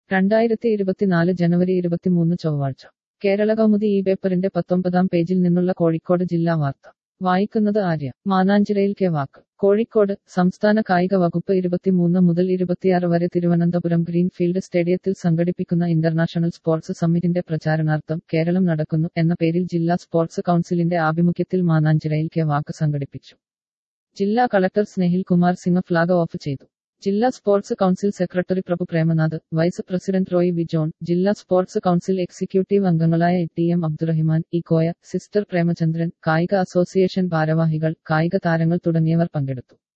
രണ്ടായിരത്തി ഇരുപത്തിനാല് ജനുവരി ഇരുപത്തിമൂന്ന് ചൊവ്വാഴ്ച കേരള കൗമുദി ഈ പേപ്പറിന്റെ പത്തൊമ്പതാം പേജിൽ നിന്നുള്ള കോഴിക്കോട് ജില്ലാ വാർത്ത വായിക്കുന്നത് ആര്യ മാനാഞ്ചിറയിൽ കെ വാക്ക് കോഴിക്കോട് സംസ്ഥാന കായിക വകുപ്പ് ഇരുപത്തിമൂന്ന് മുതൽ ഇരുപത്തിയാറ് വരെ തിരുവനന്തപുരം ഗ്രീൻഫീൽഡ് സ്റ്റേഡിയത്തിൽ സംഘടിപ്പിക്കുന്ന ഇന്റർനാഷണൽ സ്പോർട്സ് സമ്മിറ്റിന്റെ പ്രചാരണാർത്ഥം കേരളം നടക്കുന്നു എന്ന പേരിൽ ജില്ലാ സ്പോർട്സ് കൗൺസിലിന്റെ ആഭിമുഖ്യത്തിൽ മാനാഞ്ചിറയിൽ കെ വാക്ക് സംഘടിപ്പിച്ചു ജില്ലാ collector Snehil Kumar Singh flag off ചെയ്തു ജില്ലാ sports council secretary Prabhu Premnath vice president Roy Vijon ജില്ലാ സ്പോർട്സ് കൗൺസിൽ എക്സിക്യൂട്ടീവ് അംഗങ്ങളായ T M Abdurahiman Ikkoya sister Premachandran കായിക അസോസിയേഷൻ ഭാരവാഹികൾ കായിക താരങ്ങൾ തുടങ്ങിയവർ പങ്കെടുത്തു